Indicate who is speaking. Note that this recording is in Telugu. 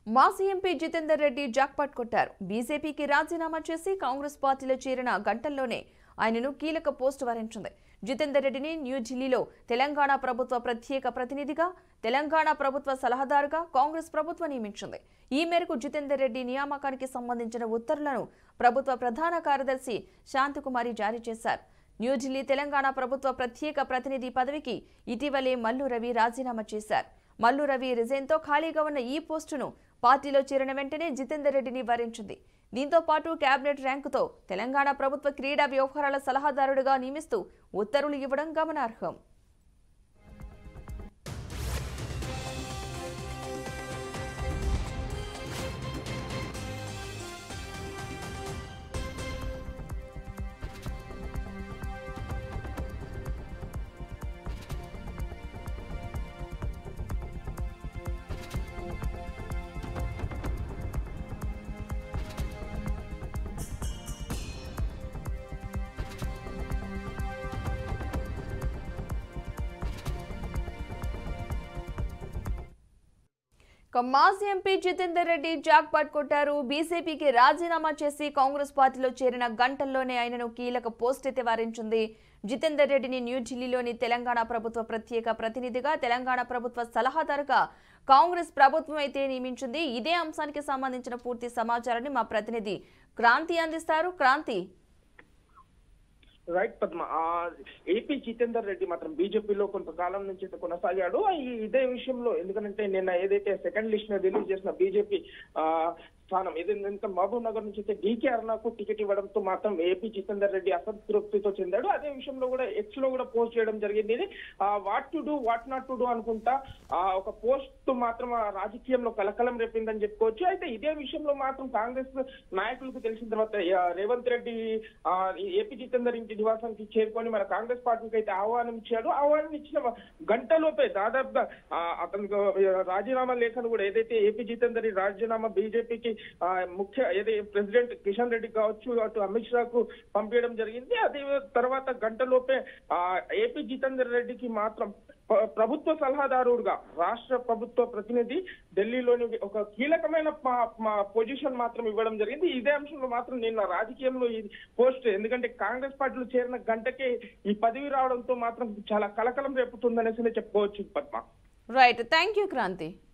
Speaker 1: మాజీ ఎంపీ జితేందర్ రెడ్డి జాక్పాట్ కొట్టారు బీజేపీకి రాజీనామా చేసి కాంగ్రెస్ పార్టీలో చేరిన గంటల్లోనే ఆయనను కీలక పోస్టు వరించింది జితేందర్ రెడ్డిని న్యూఢిల్లీలో తెలంగాణ ప్రభుత్వ ప్రత్యేక ప్రతినిధిగా తెలంగాణ ప్రభుత్వ సలహాదారుగా కాంగ్రెస్ ప్రభుత్వం నియమించింది ఈ మేరకు జితేందర్ రెడ్డి నియామకానికి సంబంధించిన ఉత్తర్వులను ప్రభుత్వ ప్రధాన కార్యదర్శి శాంతికుమారి జారీ చేశారు న్యూఢిల్లీ తెలంగాణ ప్రభుత్వ ప్రత్యేక ప్రతినిధి పదవికి ఇటీవలే మల్లు రవి రాజీనామా చేశారు మల్లు రవి రిజైన్తో ఖాళీగా ఉన్న ఈ పోస్టును పార్టీలో చేరిన వెంటనే జితేందర్ రెడ్డిని వరించింది దీంతో పాటు కేబినెట్ ర్యాంకుతో తెలంగాణ ప్రభుత్వ క్రీడా వ్యవహారాల సలహాదారుడిగా నియమిస్తూ ఉత్తర్వులు ఇవ్వడం గమనార్హం ఇక మాజీ ఎంపీ జితేందర్ రెడ్డి జాక్పాట్ కొట్టారు బీజేపీకి రాజీనామా చేసి కాంగ్రెస్ పార్టీలో చేరిన గంటల్లోనే ఆయనను కీలక పోస్ట్ అయితే వారించింది జితేందర్ రెడ్డిని న్యూఢిల్లీలోని తెలంగాణ ప్రభుత్వ ప్రత్యేక ప్రతినిధిగా తెలంగాణ ప్రభుత్వ సలహాదారుగా కాంగ్రెస్ ప్రభుత్వం అయితే నియమించింది ఇదే అంశానికి సంబంధించిన పూర్తి సమాచారాన్ని మా ప్రతినిధి క్రాంతి అందిస్తారు క్రాంతి
Speaker 2: రైట్ పద్మ ఆ, ఏపీ జితేందర్ రెడ్డి మాత్రం బీజేపీలో కొంతకాలం నుంచి అయితే కొనసాగాడు ఈ ఇదే విషయంలో ఎందుకంటే నిన్న ఏదైతే సెకండ్ లిస్ట్ ని రిలీజ్ చేసిన బీజేపీ స్థానం ఏదైతే మహబూబ్ నగర్ నుంచి అయితే డీకే అరుణకు టికెట్ ఇవ్వడంతో మాత్రం ఏపీ జితేందర్ రెడ్డి అసంతృప్తితో చెందాడు అదే విషయంలో కూడా ఎక్స్ లో కూడా పోస్ట్ చేయడం జరిగింది ఇది what to do what not to do అనుకుంటా ఆ, ఒక పోస్ట్ మాత్రం ఆ రాజకీయంలో కలకలం రేపిందని చెప్పుకోవచ్చు అయితే ఇదే విషయంలో మాత్రం కాంగ్రెస్ నాయకులకు తెలిసిన తర్వాత ఆ, రేవంత్ రెడ్డి ఆ, ఈ ఏపీ జితేందర్ ఇంటి నివాసానికి చేరుకొని మన కాంగ్రెస్ పార్టీకి అయితే ఆహ్వానం ఇచ్చాడు ఆహ్వానం ఇచ్చిన గంటలోపే దాదాపుగా ఆ, అతనికి రాజీనామా లేఖను కూడా ఏదైతే ఏపీ జితేందర్ ఈ రాజీనామా బీజేపీకి ముఖ్య ఏది ప్రెసిడెంట్ కిషన్ రెడ్డి కావచ్చు అటు అమిత్ షాకు పంపించడం జరిగింది అదే తర్వాత గంటలోపే ఆ, ఏపీ జితేందర్ రెడ్డికి మాత్రం ప- ప్రభుత్వ సలహాదారుడుగా రాష్ట్ర ప్రభుత్వ ప్రతినిధి ఢిల్లీలోని ఒక కీలకమైన ప- మా పొజిషన్ మాత్రం ఇవ్వడం జరిగింది ఇదే అంశంలో మాత్రం నిన్న రాజకీయంలో ఈ పోస్ట్ ఎందుకంటే కాంగ్రెస్ పార్టీలో చేరిన గంటకే ఈ పదవి రావడంతో మాత్రం చాలా కలకలం రేపుతుందనేసి చెప్పుకోవచ్చు Padma
Speaker 1: right thank you Kranti